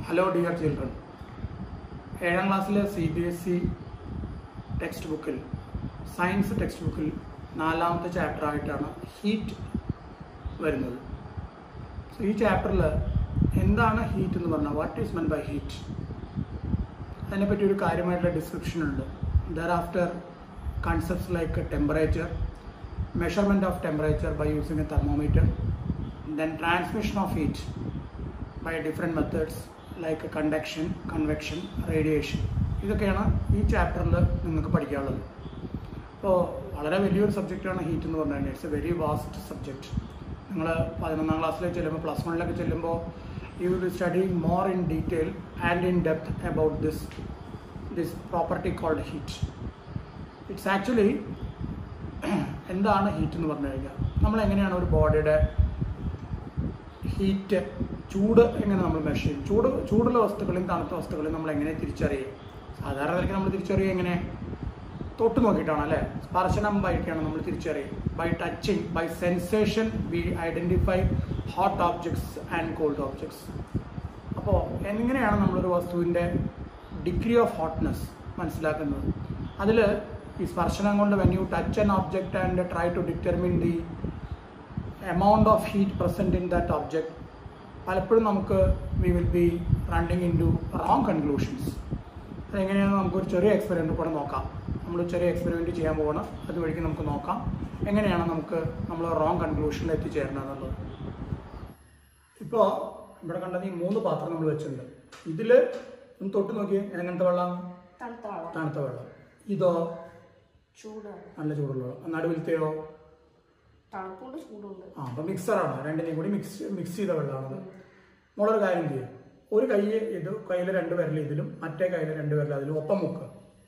Hello dear children ഏഴാം ക്ലാസ്സിലെ C B S E text ബുക്കിൽ സയൻസ് ടെക്സ്റ്റ് ബുക്കിൽ നാലാമത്തെ ചാപ്റ്റർ ആയിട്ടാണ് ഹീറ്റ് വരുന്നത് So, ഈ ചാപ്റ്ററിൽ എന്താണ് ഹീറ്റ് എന്ന് പറഞ്ഞാൽ what is meant by heat അതിനെപ്പറ്റി ഒരു കാര്യമായിട്ടുള്ള ഡിസ്ക്രിപ്ഷൻ ഉണ്ട് thereafter concepts like temperature measurement of temperature by using a thermometer then transmission of heat by different methods like conduction convection radiation ഇതൊക്കെയാണ് ഈ ചാപ്റ്ററിൽ നിങ്ങൾക്ക് പഠിക്കാനുള്ളത് അപ്പോൾ വളരെ വലിയൊരു സബ്ജക്റ്റാണ് ഹീറ്റ് എന്ന് പറഞ്ഞു കഴിഞ്ഞാൽ it's a very vast subject നിങ്ങൾ പതിനൊന്നാം ക്ലാസ്സിലേക്ക് ചെല്ലുമ്പോൾ പ്ലസ് വണ്ണിലൊക്കെ ചെല്ലുമ്പോൾ you will study more in detail and in depth about this this property called heat it's actually എന്താണ് ഹീറ്റ് എന്ന് പറഞ്ഞു കഴിഞ്ഞാൽ നമ്മൾ എങ്ങനെയാണ് ഒരു ബോഡിയുടെ ഹീറ്റ് ചൂട് എങ്ങനെ നമ്മൾ മെഷർ ചെയ്യും ചൂട് ചൂടുള്ള വസ്തുക്കളെയും തണുത്ത വസ്തുക്കളെയും നമ്മൾ എങ്ങനെ തിരിച്ചറിയും സാധാരണ നിലയ്ക്ക് നമ്മൾ തിരിച്ചറിയുക എങ്ങനെ തൊട്ട് നോക്കിയിട്ടാണ് അല്ലേ സ്പർശനം വഴിക്കാണ് നമ്മൾ തിരിച്ചറിയും by touching by sensation we identify hot objects and cold objects അപ്പോൾ എങ്ങനെയാണ് നമ്മളൊരു വസ്തുവിൻ്റെ ഡിഗ്രി ഓഫ് ഹോട്ട്നെസ് മനസ്സിലാക്കുന്നത് അതിൽ ഈ സ്പർശനം കൊണ്ട് when you touch an object and try to determine the amount of heat present in that object പലപ്പോഴും നമുക്ക് we will be running into wrong conclusions അതെങ്ങനെയാണെന്ന് നമുക്കൊരു ചെറിയ എക്സ്പെരിമെൻ്റ് കൂടെ നോക്കാം നമ്മൾ ചെറിയ എക്സ്പെരിമെൻറ്റ് ചെയ്യാൻ പോകണം അതുവഴിക്ക് നമുക്ക് നോക്കാം എങ്ങനെയാണ് നമുക്ക് നമ്മൾ റോങ് കൺക്ലൂഷനിൽ എത്തിച്ചേരുന്നത് എന്നുള്ളത് ഇപ്പോൾ ഇവിടെ കണ്ടത് ഈ മൂന്ന് പാത്രം നമ്മൾ വെച്ചിട്ടുണ്ട് ഇതിൽ ഒന്ന് തൊട്ട് നോക്കിയേ എങ്ങനത്തെ വെള്ളം തണുത്ത വെള്ളം തണുത്ത വെള്ളം ഇതോ ചൂടാണ് നല്ല ചൂടുള്ള വെള്ളം നടുവിലത്തെയോ തണുപ്പുണ്ട് ചൂടുണ്ട് ആ അപ്പം മിക്സറാണ് രണ്ടിനെയും കൂടി മിക്സ് മിക്സ് ചെയ്ത വെള്ളമാണത് മോളൊരു കാര്യം ചെയ്യും ഒരു കൈ ഇത് കയ്യിൽ രണ്ട് വിരൽ ഇതിലും മറ്റേ കയ്യിൽ രണ്ട് വിരൽ അതിലും ഒപ്പം മുക്കുക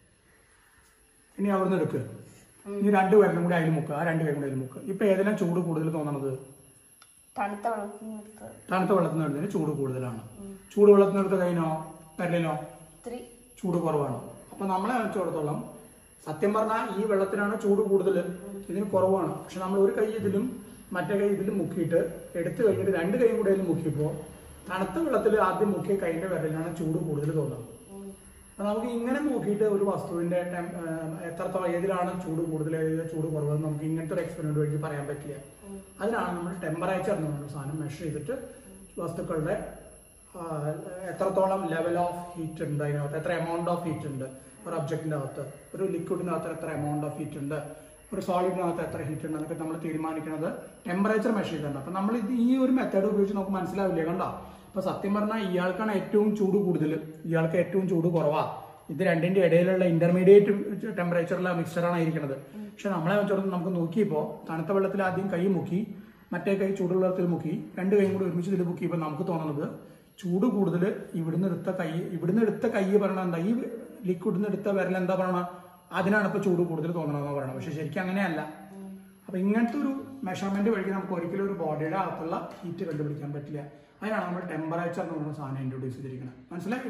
ഇനി അവിടുന്ന് എടുക്കുക ഇനി രണ്ട് വിരലും കൂടി അതിൽ മുക്കുക ആ രണ്ട് കൈ കൂടി അതിൽ മുക്കുക ഇപ്പം ഏതിനാ ചൂട് കൂടുതൽ തോന്നണത് തണുത്ത വെള്ളത്തിൽ നിന്ന് തണുത്ത വെള്ളത്തിൽ നിന്ന് എടുത്തതിന് ചൂട് കൂടുതലാണ് ചൂട് വെള്ളത്തിൽ നിന്ന് എടുത്ത കൈനോ വിരലിനോ ഇത്തിരി ചൂട് കുറവാണ് അപ്പം നമ്മളെ വെച്ചിടത്തോളം സത്യം പറഞ്ഞാൽ ഈ വെള്ളത്തിനാണ് ചൂട് കൂടുതൽ ഇതിന് കുറവാണ് പക്ഷെ നമ്മൾ ഒരു കൈ ഇതിലും മറ്റേ കൈ ഇതിലും മുക്കിയിട്ട് എടുത്തു കഴിഞ്ഞിട്ട് രണ്ട് കൈയും കൂടെ ഇതിൽ മുക്കിയപ്പോൾ തണുത്ത വെള്ളത്തിൽ ആദ്യം മുക്കിയ കൈൻ്റെ വിരലിനാണ് ചൂട് കൂടുതൽ തോന്നുന്നത് അപ്പം നമുക്ക് ഇങ്ങനെ നോക്കിയിട്ട് ഒരു വസ്തുവിൻ്റെ ടെം എത്രത്തോളം ഏതിലാണ് ചൂട് കൂടുതൽ ഏതിലാണ് ചൂട് കുറവെന്ന് നമുക്ക് ഇങ്ങനത്തെ ഒരു എക്സ്പെരിമെൻ്റ് വഴി പറയാൻ പറ്റില്ല അതിനാണ് നമ്മൾ ടെമ്പറേച്ചർ എന്ന് പറയുന്ന സാധനം മെഷർ ചെയ്തിട്ട് വസ്തുക്കളുടെ ആ, എത്രത്തോളം ലെവൽ ഓഫ് ഹീറ്റ് ഉണ്ട് അതിനകത്ത് എത്ര എമൗണ്ട് ഓഫ് ഹീറ്റ് ഉണ്ട് ഒരു ഒബ്ജക്റ്റിൻ്റെ അകത്ത് ഒരു ലിക്വിഡിനകത്ത് എത്ര എമൗണ്ട് ഓഫ് ഹീറ്റ് ഉണ്ട് ഒരു സോളിഡിനകത്ത് എത്ര ഹീറ്റ് ഉണ്ട് എന്നൊക്കെ നമ്മൾ തീരുമാനിക്കുന്നത് ടെമ്പറേച്ചർ മെഷർ ചെയ്തിട്ടുണ്ട് അപ്പം നമ്മൾ ഇത് ഈ ഒരു മെത്തേഡ് ഉപയോഗിച്ച് നമുക്ക് മനസ്സിലാവില്ലേ കണ്ടോ അപ്പോൾ സത്യം പറഞ്ഞാൽ ഇയാൾക്കാണ് ഏറ്റവും ചൂട് കൂടുതൽ ഇയാൾക്ക് ഏറ്റവും ചൂട് കുറവാ ഇത് രണ്ടിന്റെ ഇടയിലുള്ള ഇന്റർമീഡിയറ്റ് ടെമ്പറേച്ചറിലെ മിക്സറാണ് ഇരിക്കുന്നത് പക്ഷെ നമ്മളെ വെച്ചോളം നമുക്ക് നോക്കിയപ്പോൾ തണുത്ത വെള്ളത്തിൽ ആദ്യം കൈ മുക്കി മറ്റേ കൈ ചൂടുള്ള വെള്ളത്തിൽ മുക്കി രണ്ട് കൈയും കൂടി ഒരുമിച്ച് ഇതിൽ മുക്കിയപ്പോൾ നമുക്ക് തോന്നുന്നത് ചൂട് കൂടുതൽ ഇവിടുന്ന് എടുത്ത കൈ ഇവിടുന്ന് എടുത്ത കൈ പറയണത് എന്താ ഈ ലിക്വിഡിൽ നിന്ന് എടുത്ത വിരൽ എന്താ പറയണ അതിനാണ് ഇപ്പോൾ ചൂട് കൂടുതൽ തോന്നണമെന്ന് പറയണത് പക്ഷെ ശരിക്കും അങ്ങനെയല്ല അപ്പൊ ഇങ്ങനത്തെ ഒരു മെഷർമെന്റ് വഴി നമുക്ക് ഒരിക്കലും ഒരു ബോഡിയുടെ അകത്തുള്ള ഹീറ്റ് കണ്ടുപിടിക്കാൻ പറ്റില്ല അതിനാണ് നമ്മൾ ടെമ്പറേച്ചർ എന്ന് പറയുന്ന സാധനം ഇൻട്രൊഡ്യൂസ് ചെയ്തിരിക്കുന്നത് മനസ്സിലായോ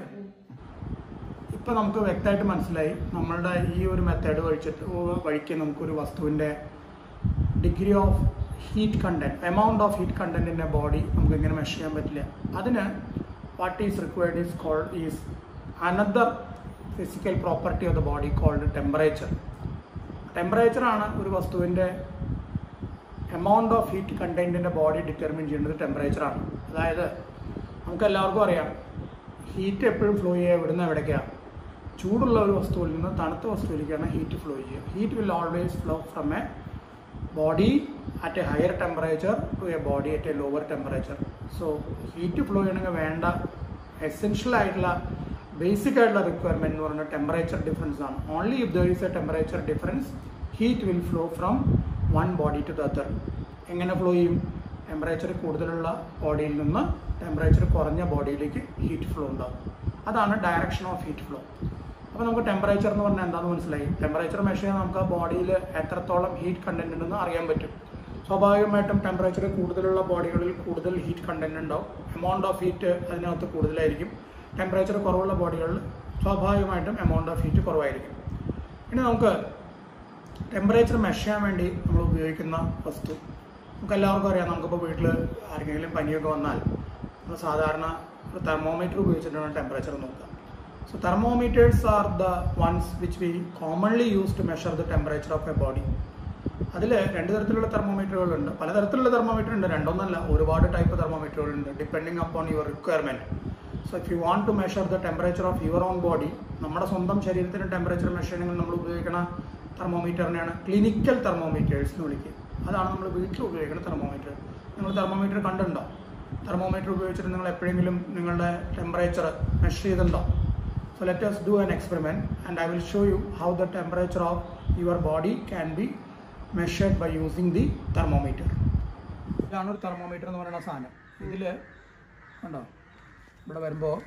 ഇപ്പൊ നമുക്ക് വ്യക്തമായിട്ട് മനസ്സിലായി നമ്മളുടെ ഈ ഒരു മെത്തേഡ് വഴിച്ചിട്ട് വഴിക്ക് നമുക്കൊരു വസ്തുവിന്റെ degree of heat content amount of heat content in a body നമുക്ക് ഇങ്ങനെ മെഷർ ചെയ്യാൻ പറ്റില്ല അതിന് what is required is called is another physical property of the body called temperature temperature ആണ് ഒരു വസ്തുവിന്റെ എമൗണ്ട് ഓഫ് ഹീറ്റ് കണ്ടന്റിന്റെ ബോഡി ഡിറ്റർമിൻ ചെയ്യുന്നത് ടെമ്പറേച്ചർ ആണ് അതായത് നമുക്ക് എല്ലാവർക്കും അറിയാം ഹീറ്റ് എപ്പോഴും ഫ്ലോ ചെയ്യുക ഇവിടുന്ന് എവിടേക്കാണ് ചൂടുള്ള ഒരു വസ്തുവിൽ നിന്ന് തണുത്ത വസ്തുവിലേക്കാണ് ഹീറ്റ് ഫ്ലോ ചെയ്യുക heat will always flow from a body at a higher temperature to a body at a lower temperature so heat flow ചെയ്യണമെങ്കിൽ വേണ്ട എസെൻഷ്യൽ ആയിട്ടുള്ള ബേസിക് ആയിട്ടുള്ള റിക്വയർമെന്റ് എന്ന് പറയുന്നത് ടെമ്പറേച്ചർ ഡിഫറൻസ് ആണ് only if there is a temperature difference heat will flow from one body to the other എങ്ങനെ flow ചെയ്യും temperature കൂടുതലുള്ള ബോഡിയിൽ നിന്ന് ടെമ്പറേച്ചർ കുറഞ്ഞ ബോഡിയിലേക്ക് ഹീറ്റ് ഫ്ലോ ഉണ്ടാകും അതാണ് ഡയറക്ഷൻ ഓഫ് ഹീറ്റ് ഫ്ലോ അപ്പോൾ നമുക്ക് ടെമ്പറേച്ചർ എന്ന് പറഞ്ഞാൽ എന്താണെന്ന് മനസ്സിലായി ടെമ്പറേച്ചർ മെഷർ ചെയ്യാൻ നമുക്ക് ആ ബോഡിയിൽ എത്രത്തോളം ഹീറ്റ് കണ്ടന്റ് ഉണ്ടെന്ന് അറിയാൻ പറ്റും സ്വാഭാവികമായിട്ടും ടെമ്പറേച്ചർ കൂടുതലുള്ള ബോഡികളിൽ കൂടുതൽ ഹീറ്റ് കണ്ടന്റ് ഉണ്ടാവും എമൗണ്ട് ഓഫ് ഹീറ്റ് അതിനകത്ത് കൂടുതലായിരിക്കും ടെമ്പറേച്ചർ കുറവുള്ള ബോഡികളിൽ സ്വാഭാവികമായിട്ടും എമൗണ്ട് ഓഫ് ഹീറ്റ് കുറവായിരിക്കും ഇനി നമുക്ക് ടെമ്പറേച്ചർ മെഷർ ചെയ്യാൻ വേണ്ടി നമ്മൾ ഉപയോഗിക്കുന്ന വസ്തു നമുക്ക് എല്ലാവർക്കും അറിയാം നമുക്കിപ്പോൾ വീട്ടിൽ ആർക്കെങ്കിലും പനിയൊക്കെ വന്നാൽ നമ്മൾ സാധാരണ തെർമോമീറ്റർ ഉപയോഗിച്ചിട്ടാണ് ടെമ്പറേച്ചർ നോക്കുക so thermometers are the ones which we commonly use to measure the temperature of a body അതിൽ രണ്ട് തരത്തിലുള്ള തെർമോമീറ്ററുകളുണ്ട് പലതരത്തിലുള്ള തെർമോമീറ്റർ ഉണ്ട് രണ്ടൊന്നല്ല ഒരുപാട് ടൈപ്പ് തെർമോമീറ്ററുകളുണ്ട് depending upon your requirement so if you want to measure the temperature of your own body നമ്മുടെ സ്വന്തം ശരീരത്തിന് ടെമ്പറേച്ചർ മെഷർ ചെയ്യണമെങ്കിൽ നമ്മൾ ഉപയോഗിക്കുന്ന തെർമോമീറ്ററിനെയാണ് ക്ലിനിക്കൽ തെർമോമീറ്റേഴ്സ് എന്ന് വിളിക്കുക അതാണ് നമ്മൾ വീട്ടിൽ ഉപയോഗിക്കുന്ന തെർമോമീറ്റർ നിങ്ങൾ തെർമോമീറ്റർ കണ്ടിട്ടുണ്ടോ തെർമോമീറ്റർ ഉപയോഗിച്ചിട്ട് നിങ്ങൾ എപ്പോഴെങ്കിലും നിങ്ങളുടെ ടെമ്പറേച്ചർ മെഷർ ചെയ്തിട്ടുണ്ടോ so let us do an experiment and I will show you how the temperature of your body can be measured by using the thermometer ഇതാണ് ഒരു തെർമോമീറ്റർ എന്ന് പറയുന്ന സാധനം ഇതിൽ കണ്ടോ ഇവിടെ വരുമ്പോൾ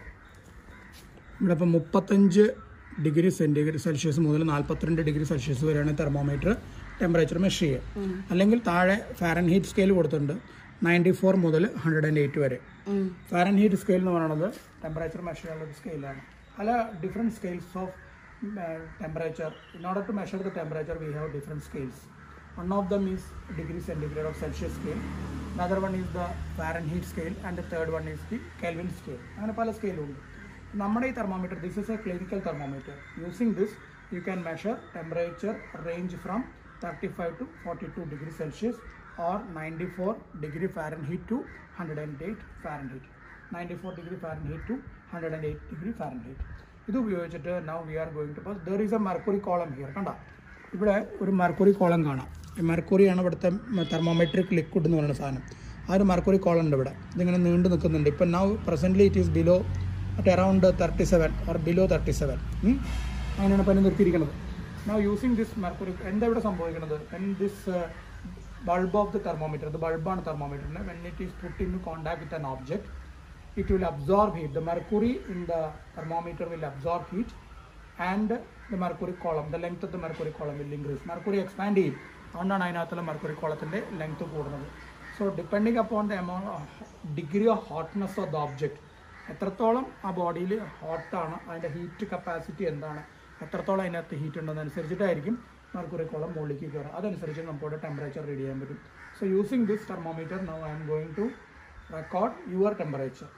ഇവിടെ ഇപ്പം മുപ്പത്തഞ്ച് ഡിഗ്രി സെൻറ്റിഗ്രേഡ് സെൽഷ്യസ് മുതൽ നാൽപ്പത്തിരണ്ട് ഡിഗ്രി സെൽഷ്യസ് വരെയാണ് തെർമോമീറ്റർ ടെമ്പറേച്ചർ മെഷർ ചെയ്യുക അല്ലെങ്കിൽ താഴെ ഫാരൻ ഹീറ്റ് സ്കെയിൽ കൊടുത്തിട്ടുണ്ട് നയൻറ്റി ഫോർ മുതൽ ഹൺഡ്രഡ് ആൻഡ് എയ്റ്റ് വരെ ഫാരൻ ഹീറ്റ് സ്കെയിൽ എന്ന് പറയുന്നത് ടെമ്പറേച്ചർ മെഷർ ചെയ്യാനുള്ള ഒരു സ്കെയിലാണ് പല different scales of temperature in order to measure the temperature we have different scales one of them is degree centigrade of Celsius scale another one is the Fahrenheit scale and the third one is the Kelvin scale അങ്ങനെ പല സ്കെയിലുണ്ട് നമ്മുടെ ഈ thermometer this is a clinical thermometer using this you can measure temperature range from thirty five to forty two degree Celsius or ninety four degree Fahrenheit to hundred and eight Fahrenheit ninety four degree Fahrenheit to hundred and eight degree Fahrenheit ഇത് ഉപയോഗിച്ചിട്ട് now we are going to bus there is a mercury column here കണ്ട ഇവിടെ ഒരു mercury column കാണാം ഈ മെർക്കുറിയാണ് ഇവിടുത്തെ തെർമോമെട്രിക് liquid എന്ന് പറയുന്ന സാധനം ആ ഒരു മെർക്കുറി കോളം ഉണ്ട് ഇവിടെ ഇതിങ്ങനെ നീണ്ടു നിൽക്കുന്നുണ്ട് ഇപ്പം now presently it is below at around thirty seven or below thirty seven അങ്ങനെയാണ് പനി നിർത്തിയിരിക്കുന്നത് നൗ യൂസിങ് ദിസ് മെർക്കുറി എന്താ ഇവിടെ സംഭവിക്കുന്നത് when this bulb of the thermometer ഇത് ബൾബാണ് തെർമോമീറ്ററിന് when it is put in contact with an object it will absorb heat. The mercury in the thermometer will absorb heat and the mercury column, the length of the mercury column will increase. Mercury expand ചെയ്യും അതുകൊണ്ടാണ് അതിനകത്തുള്ള mercury കോളത്തിൻ്റെ length കൂടുന്നത് so depending upon the amount degree of hotness of the object എത്രത്തോളം ആ ബോഡിയിൽ ഹോട്ടാണ് അതിൻ്റെ heat capacity എന്താണ് എത്രത്തോളം അതിനകത്ത് ഹീറ്റ് ഉണ്ടെന്നനുസരിച്ചിട്ടായിരിക്കും മെർക്കുറി കോളം മുകളിലേക്ക് കയറുക അതനുസരിച്ച് നമുക്കിവിടെ ടെമ്പറേച്ചർ റീഡ് ചെയ്യാൻ പറ്റും so using this thermometer now I'm going to record your temperature.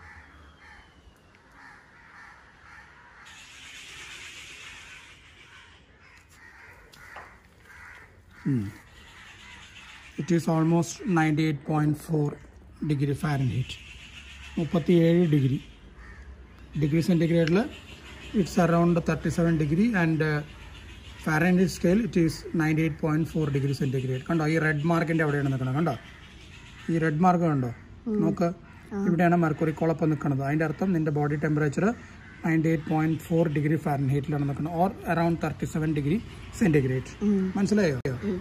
It is almost 98.4 degree Fahrenheit. മുപ്പത്തിയേഴ് ഡിഗ്രി ഡിഗ്രി സെൻറ്റിഗ്രേഡിൽ it's around thirty seven degree and Fahrenheit scale it is ninety eight point four degree centigrade കണ്ടോ ഈ red മാർക്കിൻ്റെ അവിടെയാണ് നിൽക്കുന്നത് കണ്ടോ ഈ red mark കണ്ടോ നോക്ക് ഇവിടെയാണ് മെർക്കുറി കുളപ്പം നിൽക്കുന്നത് അതിൻ്റെ അർത്ഥം നിന്റെ body temperature ninety eight point four degree ഫാരൻ ഹീറ്റിലാണ് നിൽക്കുന്നത് or around thirty seven degree centigrade മനസ്സിലായോ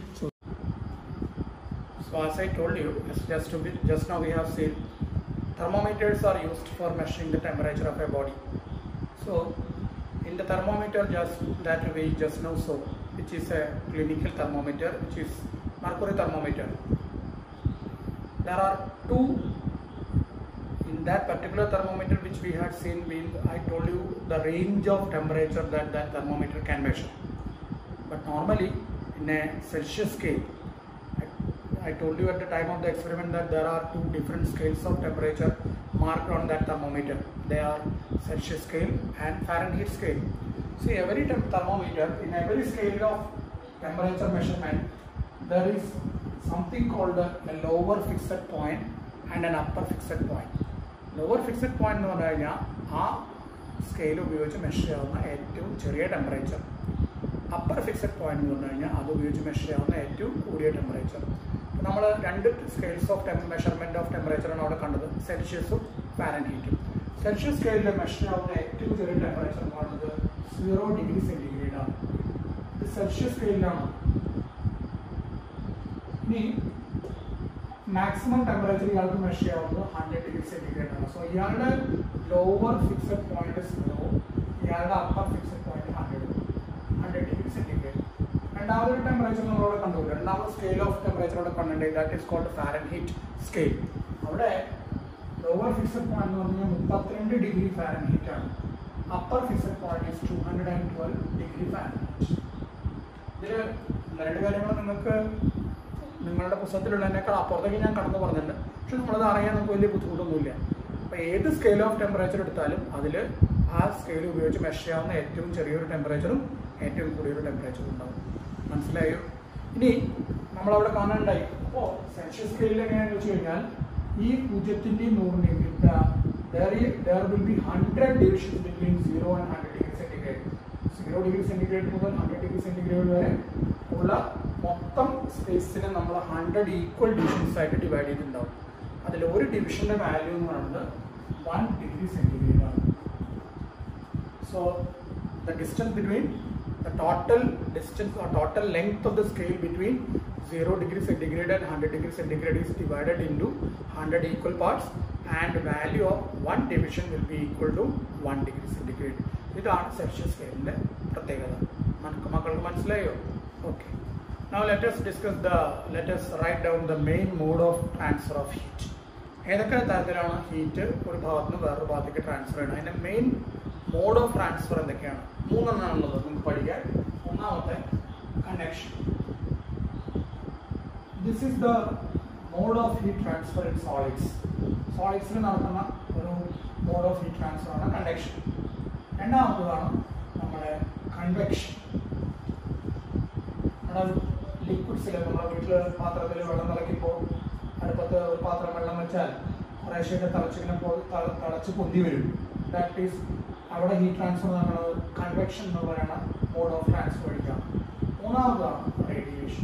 So as I told you, as just, to be, just now we have seen, thermometers are used for measuring the temperature of a body. So in the thermometer just that we just now saw, which is a clinical thermometer, which is mercury thermometer. There are two in that particular thermometer which we had seen, we, I told you the range of temperature that that thermometer can measure. But normally in a Celsius scale, I, I told you at the time of the experiment that there are two different scales of temperature marked on that thermometer. They are Celsius scale and Fahrenheit scale. See, every temp- thermometer, in every scale of temperature measurement, there is something called a, a lower fixed point and an upper fixed point. Lower fixed point എന്ന് പറഞ്ഞു കഴിഞ്ഞാൽ ആ scale ഉപയോഗിച്ച് measure ചെയ്യാവുന്ന ഏറ്റവും ചെറിയ temperature upper fixed point എന്ന് പറഞ്ഞു കഴിഞ്ഞാൽ അത് ഉപയോഗിച്ച് മെഷർ ചെയ്യാവുന്ന ഏറ്റവും കൂടിയ ടെമ്പറേച്ചർ നമ്മൾ രണ്ട് scales of temp measurement of ടെമ്പറേച്ചറാണ് അവിടെ കണ്ടത് സെൽഷ്യസും ഫാരൻഹീറ്റും സെൽഷ്യസ് സ്കെയിലിൽ മെഷർ ആവുന്ന ഏറ്റവും ചെറിയ ടെമ്പറേച്ചർ എന്ന് പറയുന്നത് സീറോ ഡിഗ്രി സെൻറ്റിഗ്രേഡ് ആണ് ഇത് സെൽഷ്യസ് സ്കെയിലാണ് ഇനി മാക്സിമം ടെമ്പറേച്ചർ ഇയാൾക്ക് മെഷർ ചെയ്യാവുന്നത് ഹൺഡ്രഡ് ഡിഗ്രി സെൻറ്റിഗ്രേഡ് ആണ് സോ ഇയാളുടെ ലോവർ ഫിക്സഡ് പോയിന്റ് സീറോ ഇയാളുടെ upper fixed point hundred hundred degree centigrade രണ്ടാമതൊരു ടെമ്പറേച്ചർ നമ്മളവിടെ കണ്ടു രണ്ടാമത് സ്കെയിൽ ഓഫ് ടെമ്പറേച്ചർ അവിടെ കണ്ടിട്ടുണ്ട് that is called Fahrenheit scale അവിടെ ലോവർ ഫിക്സഡ് പോയിന്റ് എന്ന് പറഞ്ഞാൽ മുപ്പത്തിരണ്ട് ഡിഗ്രി ഫാരൻ ഹീറ്റ് ആണ് upper fixed point is two hundred and twelve degree Fahrenheit ഇതിൽ രണ്ട് കാര്യങ്ങൾ നിങ്ങൾക്ക് നിങ്ങളുടെ പുസ്തകത്തിലുള്ളതിനേക്കാൾ അപ്പുറത്തേക്ക് ഞാൻ കടന്നു പറഞ്ഞിട്ടുണ്ട് പക്ഷെ നമ്മളത് അറിയാൻ നമുക്ക് വലിയ ബുദ്ധിമുട്ടൊന്നുമില്ല അപ്പോൾ ഏത് സ്കെയിൽ ഓഫ് ടെമ്പറേച്ചർ എടുത്താലും അതിൽ ആ സ്കെയിൽ ഉപയോഗിച്ച് മെഷർ ചെയ്യാവുന്ന ഏറ്റവും ചെറിയൊരു ടെമ്പറേച്ചറും ഏറ്റവും കൂടിയൊരു ടെമ്പറേച്ചറും ഉണ്ടാവും മനസ്സിലായോ ഇനി നമ്മളവിടെ കാണാനുണ്ടായി അപ്പോൾ സെൽഷ്യസ് സ്കെയിലിൽ എങ്ങനെയാണെന്ന് വെച്ച് കഴിഞ്ഞാൽ ഈ പൂജ്യത്തിൻ്റെയും നൂറിൻ്റെയും there will be hundred divisions between zero and hundred degree centigrade zero degree centigrade മുതൽ ഹൺഡ്രഡ് ഡിഗ്രി സെൻറ്റിഗ്രേഡ് വരെ ഉള്ള മൊത്തം സ്പേസിനെ നമ്മൾ ഹൺഡ്രഡ് ഈക്വൽ ഡിവിഷൻസ് ആയിട്ട് ഡിവൈഡ് ചെയ്തിട്ടുണ്ടാവും അതിൽ ഒരു ഡിവിഷന്റെ വാല്യൂ എന്ന് പറയുന്നത് വൺ ഡിഗ്രി സെൻറ്റിഗ്രേഡ് ആണ് so the distance between the total distance or total length of the scale between 0 degree centigrade and 100 degree centigrade is divided into 100 equal parts and value of one division will be equal to 1 degree centigrade ഇതാണ് Celsius സ്കെയിലിന്റെ പ്രത്യേകത നമുക്ക് മക്കൾക്ക് മനസ്സിലായോ okay Now let us discuss the let us write down the main mode of transfer of heat. ഏതൊക്കെ തരത്തിലാണ് heat ഒരു ഭാഗത്ത് നിന്ന് വേറൊരു ഭാഗത്തേക്ക് ട്രാൻസ്ഫർ ചെയ്യണം അതിന്റെ മെയിൻ മോഡ് ഓഫ് ട്രാൻസ്ഫർ എന്തൊക്കെയാണ് മൂന്നെണ്ണമാണുള്ളത് നമുക്ക് പഠിക്കാൻ ഒന്നാമത്തെ conduction this is the mode of heat transfer in solids സോളിഡ്സിൽ നടക്കുന്ന ഒരു മോഡ് ഓഫ് ഹീറ്റ് ട്രാൻസ്ഫർ ആണ് കണ്ടക്ഷൻ രണ്ടാമത്തതാണ് നമ്മുടെ കൺവെക്ഷൻ നമ്മുടെ ലിക്വിഡ്സിൽ നമ്മുടെ വീട്ടിൽ പാത്രത്തിൽ വെള്ളം തിളക്കിപ്പോൾ അടുപ്പത്ത് ഒരു പാത്രം വെള്ളം വെച്ചാൽ കുറേശ്ശെയൊക്കെ തിളച്ചിങ്ങനെ പോ- തള- തിളച്ച് പൊന്തി വരും ദാറ്റ് ഈസ് അവിടെ ഹീറ്റ് ട്രാൻസ്ഫർ നമ്മൾ കൺവെക്ഷൻ എന്ന് പറയുന്ന മോഡ് ഓഫ് ട്രാൻസ്ഫർ പഠിക്കാം മൂന്നാമതാണ് radiation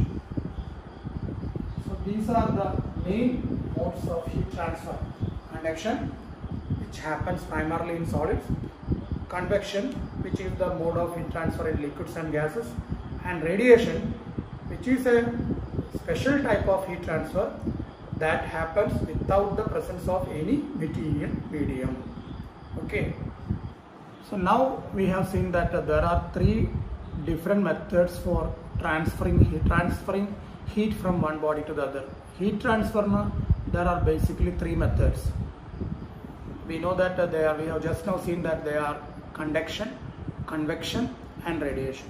so these are the main modes of heat transfer conduction which happens primarily in solids convection which is the mode of heat transfer in liquids and gases and radiation which is a special type of heat transfer that happens without the presence of any material medium okay so now we have seen that uh, there are three different methods for transferring heat transferring heat from one body to the other heat transfer na, there are basically three methods we know that uh, they are we have just now seen that they are conduction convection and radiation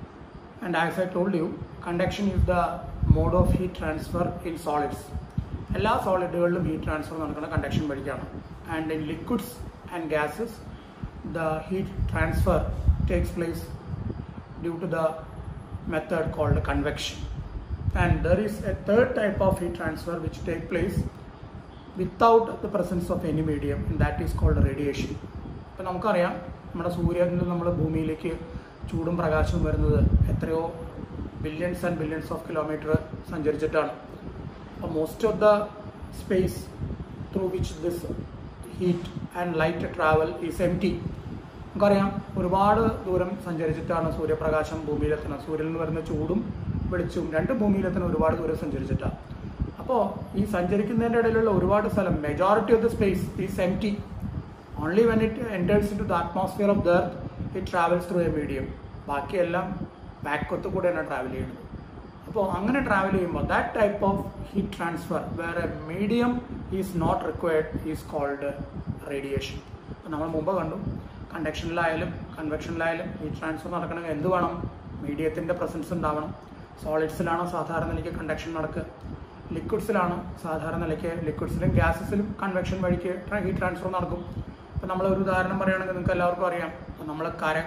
and as i told you conduction is the mode of heat transfer in solids എല്ലാ സോളിഡുകളിലും heat transfer നടക്കുന്ന conduction വഴിക്കാണ് and in liquids and gases the heat transfer takes place due to the method called convection and there is a third type of heat transfer which take place without the presence of any medium that is called radiation ഇപ്പം നമുക്കറിയാം നമ്മുടെ സൂര്യനിൽ നിന്ന് നമ്മൾ ഭൂമിയിലേക്ക് ചൂടും പ്രകാശവും വരുന്നത് എത്രയോ billions and billions of kilometre സഞ്ചരിച്ചിട്ടാണ് അപ്പോൾ most of the space through which this heat and light travel is empty നമുക്കറിയാം ഒരുപാട് ദൂരം സഞ്ചരിച്ചിട്ടാണ് സൂര്യപ്രകാശം ഭൂമിയിലെത്തുന്നത് സൂര്യനിൽ നിന്ന് വരുന്ന ചൂടും വെളിച്ചവും രണ്ടും ഭൂമിയിലെത്തുന്ന ഒരുപാട് ദൂരം സഞ്ചരിച്ചിട്ടാണ് അപ്പോൾ ഈ സഞ്ചരിക്കുന്നതിൻ്റെ ഇടയിലുള്ള ഒരുപാട് സ്ഥലം majority of the space is empty only when it enters into the atmosphere of the earth it travels through a medium ബാക്കിയെല്ലാം ബാക്കൊത്തു കൂടെയാണ് ട്രാവൽ ചെയ്യുന്നത് അപ്പോൾ അങ്ങനെ ട്രാവൽ ചെയ്യുമ്പോൾ that type of heat transfer വേറെ medium is not required is called radiation അപ്പോൾ നമ്മൾ മുമ്പ് കണ്ടു കണ്ടക്ഷനിലായാലും കൺവെക്ഷനിലായാലും ഹീറ്റ് ട്രാൻസ്ഫർ നടക്കണമെങ്കിൽ എന്ത് വേണം മീഡിയത്തിൻ്റെ പ്രസൻസ് ഉണ്ടാവണം സോളിഡ്സിലാണ് സാധാരണ നിലയ്ക്ക് കണ്ടക്ഷൻ നടക്കുക ലിക്വിഡ്സിലാണ് സാധാരണ നിലയ്ക്ക് ലിക്വിഡ്സിലും ഗ്യാസസിലും കൺവെക്ഷൻ വഴിക്ക് ഹീറ്റ് ട്രാൻസ്ഫർ നടക്കും ഇപ്പം നമ്മൾ ഒരു ഉദാഹരണം പറയുകയാണെങ്കിൽ നിങ്ങൾക്ക് എല്ലാവർക്കും അറിയാം ഇപ്പം നമ്മൾ കര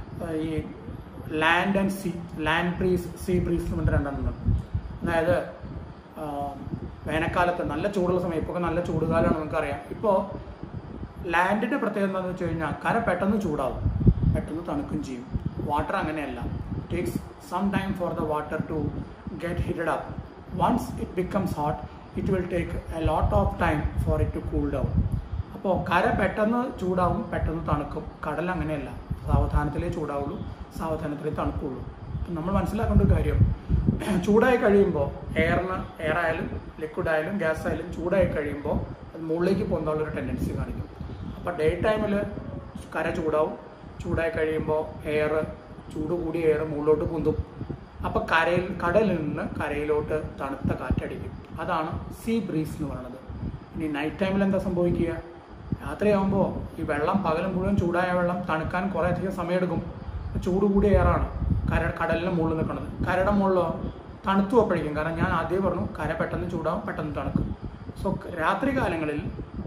ഈ land and sea land breeze sea breeze എന്ന് പറഞ്ഞിട്ട് രണ്ടെണ്ണം ഉണ്ട് അതായത് ആ, വേനൽക്കാലത്ത് നല്ല ചൂടുള്ള സമയം ഇപ്പോൾ നല്ല ചൂടുകാലമാണ് നമുക്കറിയാം ഇപ്പോൾ ലാൻഡിൻ്റെ പ്രത്യേകത എന്താണെന്ന് വെച്ച് കഴിഞ്ഞാൽ കര പെട്ടെന്ന് ചൂടാവും പെട്ടെന്ന് തണുക്കും ചെയ്യും വാട്ടർ അങ്ങനെയല്ല takes some time for the water to get heated up once it becomes hot it will take a lot of time for it to cool down അപ്പോൾ കര പെട്ടെന്ന് ചൂടാവും പെട്ടെന്ന് തണുക്കും കടൽ അങ്ങനെയല്ല സാവധാനത്തിലേ ചൂടാവുള്ളൂ സാവധാനത്തിലേ തണുക്കുള്ളൂ അപ്പം നമ്മൾ മനസ്സിലാക്കേണ്ട ഒരു കാര്യം ചൂടായി കഴിയുമ്പോൾ എയറിന് എയർ ആയാലും ലിക്വിഡ് ആയാലും ഗ്യാസ് ആയാലും ചൂടായി കഴിയുമ്പോൾ അത് മുകളിലേക്ക് പോകുന്നുള്ള ഒരു ടെൻഡൻസി കാണിക്കും അപ്പോൾ ഡേ ടൈമിൽ കര ചൂടാവും ചൂടായി കഴിയുമ്പോൾ എയർ ചൂട് കൂടിയ എയർ മുകളിലോട്ട് പൊന്തും അപ്പോൾ കരയിൽ കടലിൽ നിന്ന് കരയിലോട്ട് തണുത്ത കാറ്റടിക്കും അതാണ് സീ ബ്രീസ് എന്ന് പറയുന്നത് ഇനി നൈറ്റ് ടൈമിൽ എന്താ സംഭവിക്കുക രാത്രിയാകുമ്പോൾ ഈ വെള്ളം പകൽ മുഴുവൻ ചൂടായ വെള്ളം തണുക്കാൻ കുറേ അധികം സമയമെടുക്കും ചൂട് കൂടിയ എയറാണ് കര കടലിന് മുകളിൽ നിൽക്കുന്നത് കരയുടെ മുകളിലോ തണുത്തു അപ്പോഴേക്കും കാരണം ഞാൻ ആദ്യം പറഞ്ഞു കര പെട്ടെന്ന് ചൂടാവും പെട്ടെന്ന് തണുക്കും സോ രാത്രി കാലങ്ങളിൽ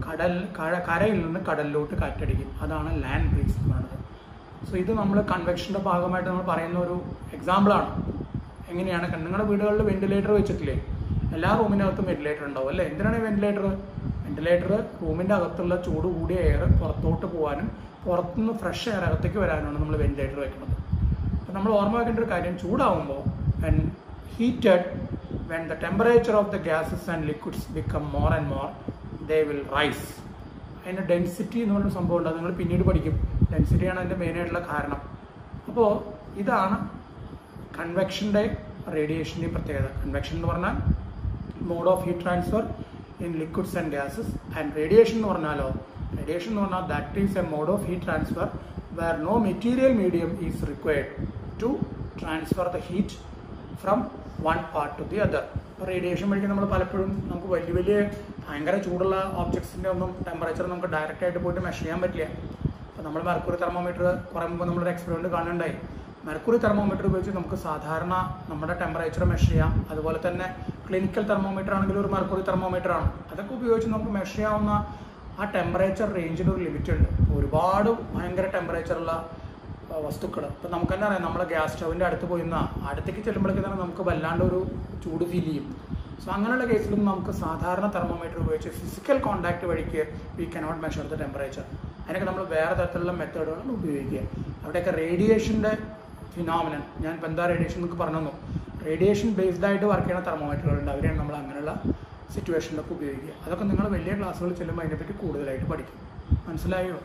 കടൽ കര കരയിൽ നിന്ന് കടലിലോട്ട് കാറ്റടിക്കും അതാണ് ലാൻഡ് ബ്രീസ് എന്ന് പറയുന്നത് സോ ഇത് നമ്മൾ കൺവെക്ഷൻ്റെ ഭാഗമായിട്ട് നമ്മൾ പറയുന്ന ഒരു എക്സാമ്പിളാണ് എങ്ങനെയാണ് നിങ്ങളുടെ വീടുകളിൽ വെന്റിലേറ്റർ വെച്ചിട്ടില്ലേ എല്ലാ റൂമിൻ്റെ അകത്തും വെന്റിലേറ്റർ ഉണ്ടാവും അല്ലേ എന്തിനാണ് വെന്റിലേറ്റർ വെന്റിലേറ്റർ റൂമിൻ്റെ അകത്തുള്ള ചൂട് കൂടിയ എയർ പുറത്തോട്ട് പോകാനും പുറത്തുനിന്ന് ഫ്രഷ് എയർ അകത്തേക്ക് വരാനുമാണ് നമ്മൾ വെന്റിലേറ്റർ വെക്കുന്നത് അപ്പോൾ നമ്മൾ ഓർമ്മ വെക്കേണ്ട ഒരു കാര്യം ചൂടാവുമ്പോൾ when heated when the temperature of the gases and liquids become more and more they will rise അതിൻ്റെ ഡെൻസിറ്റി എന്ന് പറയുന്ന സംഭവം ഉണ്ട് അത് നിങ്ങൾ പിന്നീട് പഠിക്കും ഡെൻസിറ്റിയാണ് അതിൻ്റെ മെയിനായിട്ടുള്ള കാരണം അപ്പോൾ ഇതാണ് കൺവെക്ഷൻ്റെ റേഡിയേഷൻ്റെയും പ്രത്യേകത കൺവെക്ഷൻ എന്ന് പറഞ്ഞാൽ mode of heat transfer in liquids and gases and radiation എന്ന് പറഞ്ഞാലോ റേഡിയേഷൻ എന്ന് പറഞ്ഞാൽ that is a mode of heat transfer where no material medium is required to transfer the heat from one part to the other ഇപ്പോൾ radiation വഴിക്ക് നമ്മൾ പലപ്പോഴും നമുക്ക് വലിയ വലിയ ഭയങ്കര ചൂടുള്ള ഓബ്ജക്ട്സിൻ്റെ ഒന്നും ടെമ്പറേച്ചർ നമുക്ക് ഡയറക്റ്റ് ആയിട്ട് പോയിട്ട് മെഷർ ചെയ്യാൻ പറ്റില്ല അപ്പോൾ നമ്മൾ മെർക്കുറി തെർമോമീറ്റർ കുറേ മുമ്പ് നമ്മളൊരു എക്സ്പെരിമെൻറ്റ് കാണുന്നുണ്ടായി മെർക്കുറി തെർമോമീറ്റർ ഉപയോഗിച്ച് നമുക്ക് സാധാരണ നമ്മുടെ ടെമ്പറേച്ചർ മെഷർ ചെയ്യാം അതുപോലെ തന്നെ ക്ലിനിക്കൽ തെർമോമീറ്റർ ആണെങ്കിൽ ഒരു മെർക്കുറി തെർമോമീറ്റർ ആണ് അതൊക്കെ ഉപയോഗിച്ച് നമുക്ക് മെഷർ ചെയ്യാവുന്ന ആ ടെമ്പറേച്ചർ റേഞ്ചിന് ഒരു ലിമിറ്റ് ഉണ്ട് ഒരുപാട് ഭയങ്കര ടെമ്പറേച്ചറുള്ള വസ്തുക്കൾ ഇപ്പം നമുക്ക് തന്നെ അറിയാം നമ്മളെ ഗ്യാസ് സ്റ്റൗവിൻ്റെ അടുത്ത് പോയി നിന്നാൽ അടുത്തേക്ക് ചെല്ലുമ്പോഴേക്കും തന്നെ നമുക്ക് വല്ലാണ്ട് ഒരു ചൂട് ഫീൽ ചെയ്യും സോ അങ്ങനെയുള്ള കേസിലും നമുക്ക് സാധാരണ തെർമോമീറ്റർ ഉപയോഗിച്ച് ഫിസിക്കൽ കോൺടാക്ട് വഴിക്ക് we cannot measure the temperature അതിനൊക്കെ നമ്മൾ വേറെ തരത്തിലുള്ള മെത്തേഡുകളാണ് ഉപയോഗിക്കുക അവിടെയൊക്കെ റേഡിയേഷൻ്റെ ഫിനോമിനൻ ഞാൻ ഇപ്പം എന്താ റേഡിയേഷൻ എന്നൊക്കെ പറഞ്ഞു തന്നു റേഡിയേഷൻ ബേസ്ഡ് ആയിട്ട് വർക്ക് ചെയ്യുന്ന തെർമോമീറ്ററുകളുണ്ട് അവരെയാണ് നമ്മൾ അങ്ങനെയുള്ള സിറ്റുവേഷനിലൊക്കെ ഉപയോഗിക്കുക അതൊക്കെ നിങ്ങൾ വലിയ ക്ലാസ്സുകളിൽ ചെല്ലുമ്പോൾ അതിനെപ്പറ്റി കൂടുതലായിട്ട് പഠിക്കും മനസ്സിലായോ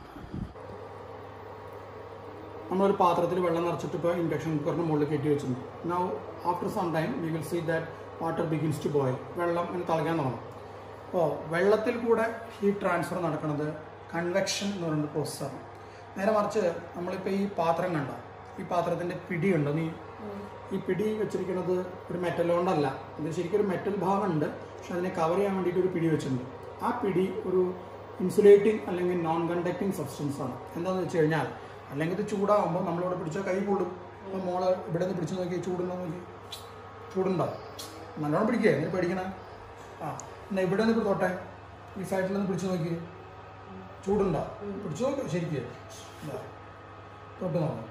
നമ്മളൊരു പാത്രത്തിൽ വെള്ളം നിറച്ചിട്ട് ഇപ്പോൾ ഇൻഡക്ഷൻ കുക്കറിന് മുകളിൽ കയറ്റി വെച്ചിട്ടുണ്ട് now after some time we will see that water begins to boil വെള്ളം ഇങ്ങനെ തിളയ്ക്കാൻ തുടങ്ങും അപ്പോൾ വെള്ളത്തിൽ കൂടെ ഹീറ്റ് ട്രാൻസ്ഫർ നടക്കുന്നത് കൺവെക്ഷൻ എന്ന് പറയുന്ന പ്രോസസ്സാണ് നേരെ മറിച്ച് നമ്മളിപ്പോൾ ഈ പാത്രം കണ്ട ഈ പാത്രത്തിൻ്റെ പിടിയുണ്ടോ നീ ഈ പിടി വെച്ചിരിക്കുന്നത് ഒരു മെറ്റൽ കൊണ്ടല്ല ഇത് ശരിക്കും ഒരു മെറ്റൽ ഭാഗമുണ്ട് പക്ഷെ അതിനെ കവർ ചെയ്യാൻ വേണ്ടിയിട്ട് ഒരു പിടി വെച്ചിട്ടുണ്ട് ആ പിടി ഒരു ഇൻസുലേറ്റിംഗ് അല്ലെങ്കിൽ നോൺ കണ്ടക്റ്റിംഗ് സബ്സ്റ്റൻസ് ആണ് എന്താണെന്ന് വെച്ച് കഴിഞ്ഞാൽ അല്ലെങ്കിൽ ഇത് ചൂടാകുമ്പോൾ നമ്മളിവിടെ പിടിച്ച കൈ കൂടും അപ്പോൾ മോള് ഇവിടെ നിന്ന് പിടിച്ച് നോക്കി ചൂടുണ്ടോ നോക്കി ചൂടുണ്ടോ നല്ലോണം പിടിക്കുക നീ പേടിക്കണേ ആ എന്നാ ഇവിടെ നിന്ന് ഇപ്പോൾ തൊട്ടെ ഈ സൈഡിൽ നിന്ന് പിടിച്ച് നോക്കി ചൂടുണ്ടോ പിടിച്ചു നോക്ക് ശരിക്കും ഇതാ. തൊട്ട് നോക്കാം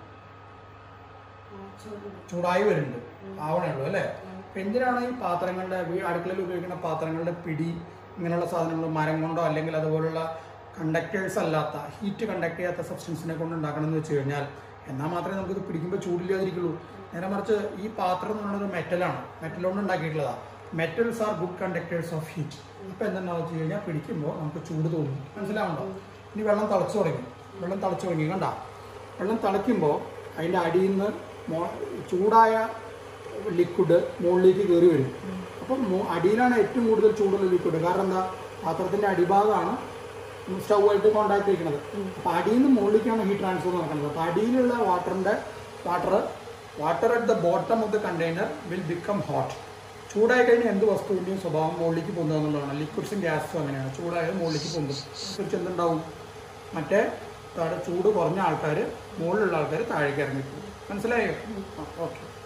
ചൂടായി വരുന്നുണ്ട് ആവണേ ഉള്ളൂ അല്ലേ അപ്പൊ എന്തിനാണ് ഈ പാത്രങ്ങളുടെ വീ- അടുക്കളയിൽ ഉപയോഗിക്കുന്ന പാത്രങ്ങളുടെ പിടി ഇങ്ങനെയുള്ള സാധനങ്ങൾ മരം കൊണ്ടോ അല്ലെങ്കിൽ അതുപോലുള്ള കണ്ടക്ടേഴ്സ് അല്ലാത്ത ഹീറ്റ് കണ്ടക്ട് ചെയ്യാത്ത സബ്സ്റ്റൻസിനെ കൊണ്ട് ഉണ്ടാക്കണം എന്ന് വെച്ച് കഴിഞ്ഞാൽ എന്നാൽ മാത്രമേ നമുക്കിത് പിടിക്കുമ്പോൾ ചൂടില്ലാതിരിക്കുള്ളൂ നേരെ മറിച്ച് ഈ പാത്രം എന്ന് പറയുന്നത് മെറ്റലാണ് മെറ്റൽ കൊണ്ട് ഉണ്ടാക്കിയിട്ടുള്ളതാണ് metals are good conductors of heat ഇപ്പം എന്താണെന്ന് വെച്ച് കഴിഞ്ഞാൽ പിടിക്കുമ്പോൾ നമുക്ക് ചൂട് തോന്നും മനസ്സിലാവുണ്ടോ ഇനി വെള്ളം തിളച്ചു തുടങ്ങി വെള്ളം തിളച്ചു തുടങ്ങി കണ്ട വെള്ളം തിളയ്ക്കുമ്പോൾ അതിൻ്റെ അടിയിൽ നിന്ന് മോ- ചൂടായ ലിക്വിഡ് മുകളിലേക്ക് കയറി വരും അപ്പം മോ- അടിയിലാണ് ഏറ്റവും കൂടുതൽ ചൂടുള്ള ലിക്വിഡ് കാരണം എന്താ പാത്രത്തിൻ്റെ അടിഭാഗമാണ് സ്റ്റൗവായിട്ട് കോണ്ടാക്ട് ചെയ്യുന്നത് അപ്പം അടിയിൽ നിന്ന് മുകളിലേക്കാണ് ഹീറ്റ് ട്രാൻസ്ഫർ നടക്കുന്നത് അപ്പം അടിയിലുള്ള വാട്ടറിൻ്റെ water water at the bottom of the container will become hot ചൂടായി കഴിഞ്ഞാൽ എന്ത് വസ്തുവിൻ്റെയും സ്വഭാവം മുകളിലേക്ക് പൊന്തുക എന്നുള്ളതാണ് ലിക്വിഡ്സും ഗ്യാസും അങ്ങനെയാണ് ചൂടായത് മുകളിലേക്ക് പൊന്തും തിരിച്ച് എന്തുണ്ടാവും മറ്റേ താഴെ ചൂട് കുറഞ്ഞ ആൾക്കാർ മുകളിലുള്ള ആൾക്കാർ താഴേക്ക് ഇറങ്ങിപ്പോകും മനസ്സിലായോ ഓക്കെ